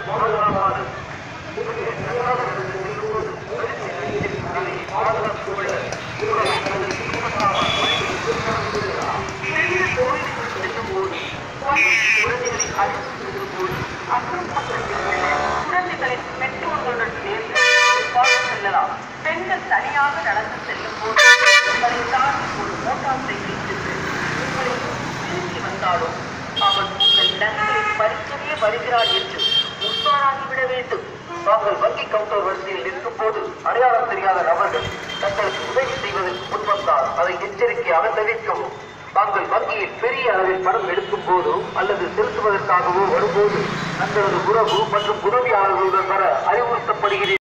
மோதலாமாறு பாதுகாத்துக் கொள்ள பெரிய கோயிலுக்கு செல்லும் போது குழந்தைகளை அழைத்து செல்லும் போது அக்கம் பக்கத்தில் குழந்தைகளை பெற்றோர்களுடன் சேர்ந்து பார்த்து செல்லலாம் பெண்கள் தனியாக நடந்து செல்லும் போது உங்களை தாண்டி ஒரு மோட்டார் சைக்கிள் சென்று உங்களை திரும்பி வந்தாலும் அவன் உங்கள் நன்மை பறிக்கவே வருகிறான் என்று உட்பாராகிவிட வேண்டும் தாங்கள் வங்கி கவுண்டர் வரிசையில் நிற்கும் போது அடையாளம் தெரியாத நபர்கள் தங்களுக்கு உதவி செய்வதற்கு முன்வந்தால் அதை எச்சரிக்கையாக தவிர்க்கவும் தாங்கள் வங்கியில் பெரிய அளவில் பணம் எடுக்கும் போதோ அல்லது செலுத்துவதற்காகவோ வரும்போது தங்களது உறவு மற்றும் உதவியாளர்களுடன் வர அறிவுறுத்தப்படுகிறீர்கள்